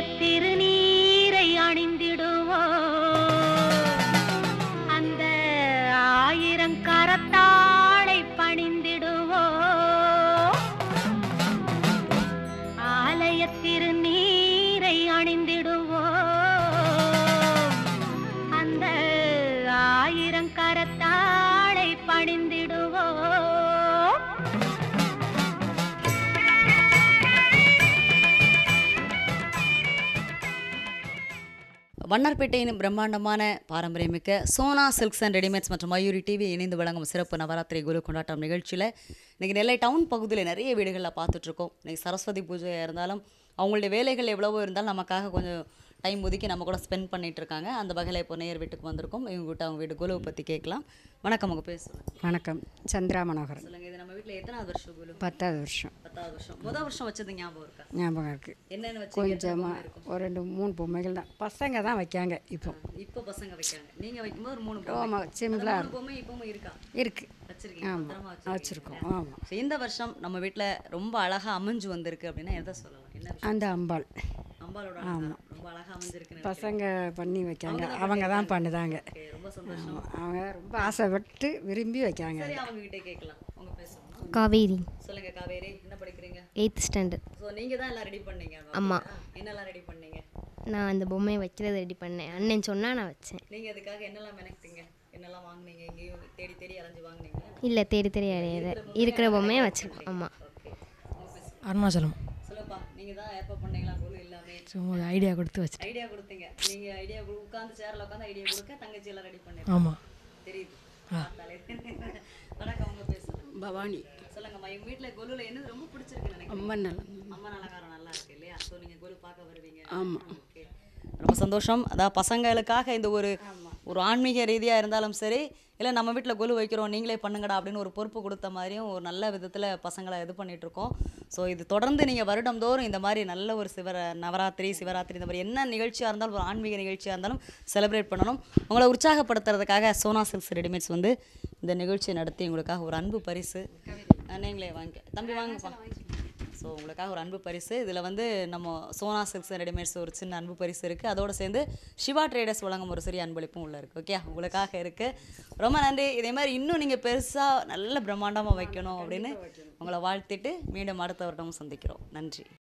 திருநீரை அணிந்திடுவோம் அந்த ஆயிரம் கரத்தாளை பணிந்திடுவோம் ஆலய திருநீரை அணிந்திடுவோம் அந்த ஆயிரம் கரத்தாளை பணிந்திடுவோம் வண்ணார்பேட்டையின் பிரம்மாண்டமான பாரம்பரியமிக்க சோனா சில்க்ஸ் அண்ட் ரெடிமேட்ஸ் மற்றும் மயூரி டிவி இணைந்து வழங்கும் சிறப்பு நவராத்திரி குரு கொண்டாட்டம் நிகழ்ச்சியில் இன்றைக்கி நெல்லை டவுன் பகுதியில் நிறைய வீடுகளில் பார்த்துட்ருக்கோம் இன்றைக்கி சரஸ்வதி பூஜையாக இருந்தாலும் அவங்களுடைய வேலைகள் எவ்வளவோ இருந்தாலும் நமக்காக கொஞ்சம் டைம் ஒதுக்கி நம்ம கூட ஸ்பெண்ட் பண்ணிட்டு இருக்காங்க அந்த வகையில் இப்போ நேர் வீட்டுக்கு வந்திருக்கோம் இவங்க கிட்ட அவங்க வீட்டு குலுவை பற்றி கேட்கலாம் வணக்கம் உங்கள் பேர் சொல்லுங்கள் வணக்கம் சந்திரா மனோகரன் சொல்லுங்கள் இது நம்ம வீட்டில் எத்தனாவது வருஷம் குலு பத்தாவது வருஷம் பத்தாவது வருஷம் முதல் வருஷம் வச்சது ஞாபகம் இருக்கா ஞாபகம் இருக்குது என்னென்ன வச்சு கொஞ்சமாக ஒரு ரெண்டு மூணு பொம்மைகள் தான் பசங்க தான் வைக்காங்க இப்போ இப்போ பசங்க வைக்காங்க நீங்கள் வைக்கும்போது ஒரு மூணு ஆமாம் பொம்மை. சிம்பிளாக அந்த மூணு பொம்மை இப்பவும் இருக்கா இருக்குது வச்சிருக்கீங்க ஆமாம் பத்திரமா வச்சிருக்கீங்க. வச்சுருக்கோம் ஆமாம் So, இந்த வருஷம் நம்ம வீட்ல ரொம்ப அழகா அமைஞ்சு வந்திருக்கு அப்படின்னா எதை சொல்லலாம் என்ன விஷயம்? அந்த அம்பாள் அம்பாலோட அலங்காரம் ரொம்ப அழகா அமைஞ்சிருக்குன்னு பசங்க பண்ணி வைக்காங்க அவங்க தான் பண்ணுதாங்க நினைக்கிறேன். ரொம்ப சந்தோஷம் அவங்க ரொம்ப ஆசைப்பட்டு விரும்பி வைக்காங்க சரி அவங்க கிட்டே கேட்கலாம் உங்க பேசணும் காவேரி சொல்லுங்க காவேரி என்ன படிக்கிறீங்க எயித் ஸ்டாண்டர்ட் ஸோ நீங்க தான் எல்லாம் ரெடி பண்ணீங்க ஆமா. என்னெல்லாம் ரெடி பண்ணீங்க நான் அந்த பொம்மையை வைக்கிறது ரெடி பண்ணேன் அண்ணன் சொன்னால் நான் வச்சேன் நீங்க அதுக்காக என்னெல்லாம் மெனக்கிட்டீங்க என்னெல்லாம் வாங்குனீங்க எங்கேயும் தேடி தேடி அலைஞ்சு வாங்குனீங்க இல்லை தேடி தேடி அடையாது இருக்கிற பொம்மையை வச்சிருக்கோம் ஆமாம் ஓகே அருணாச்சலம் சொல்லுப்பா நீங்க தான் எப்போ பண்ணீங்களா குழு எல்லாமே சும்மா ஒரு ஐடியா கொடுத்து வச்சுட்டேன் ஐடியா கொடுத்தீங்க நீங்க ஐடியா உட்காந்து சேர்ல உட்காந்து ஐடியா கொடுக்க தங்கச்சி எல்லாம் ரெடி பண்ணி ஆமாம் தெரியுது பார்த்தாலே. வணக்கம் உங்க பேசுங்க பவானி சொல்லுங்கம்மா எங்க வீட்ல கொலுல என்ன ரொம்ப பிடிச்சிருக்கு நினைக்கிறேன் ரொம்ப நல்லா அம்மா அலங்காரம் நல்லா இருக்கு இல்லையா ஸோ நீங்க கொலு பார்க்க வருவீங்க ஆமாம் ஓகே ரொம்ப சந்தோஷம் அதான் பசங்களுக்காக இந்த ஒரு ஒரு ஆன்மீக ரீதியாக இருந்தாலும் சரி இல்லை நம்ம வீட்டில் கொலு வைக்கிறோம் நீங்களே பண்ணுங்கடா அப்படின்னு ஒரு பொறுப்பு கொடுத்த மாதிரியும் ஒரு நல்ல விதத்தில் பசங்களை இது பண்ணிட்டு இருக்கோம் ஸோ இது தொடர்ந்து நீங்கள் வருடம்தோறும் இந்த மாதிரி நல்ல ஒரு சிவர நவராத்திரி சிவராத்திரி இந்த மாதிரி என்ன நிகழ்ச்சியாக இருந்தாலும் ஒரு ஆன்மீக நிகழ்ச்சியாக இருந்தாலும் செலிப்ரேட் பண்ணணும் உங்களை உற்சாகப்படுத்துறதுக்காக சோனா சில்க்ஸ் ரெடிமேட்ஸ் வந்து இந்த நிகழ்ச்சியை நடத்தி உங்களுக்காக ஒரு அன்பு பரிசு அஹ் நீங்களே வாங்க தம்பி வாங்கப்பா ஸோ உங்களுக்காக ஒரு அன்பு பரிசு இதில் வந்து நம்ம சோனா சில்க்ஸ் ரெடிமேட்ஸ் ஒரு சின்ன அன்பு பரிசு இருக்குது அதோடு சேர்ந்து சிவா ட்ரேடர்ஸ் வழங்கும் ஒரு சிறிய அன்பளிப்பும் உள்ள இருக்குது ஓகே உங்களுக்காக இருக்குது ரொம்ப நன்றி இதே மாதிரி இன்னும் நீங்கள் பெருசாக நல்ல பிரம்மாண்டமாக வைக்கணும் அப்படின்னு உங்களை வாழ்த்திட்டு மீண்டும் அடுத்த வருடமும் சந்திக்கிறோம் நன்றி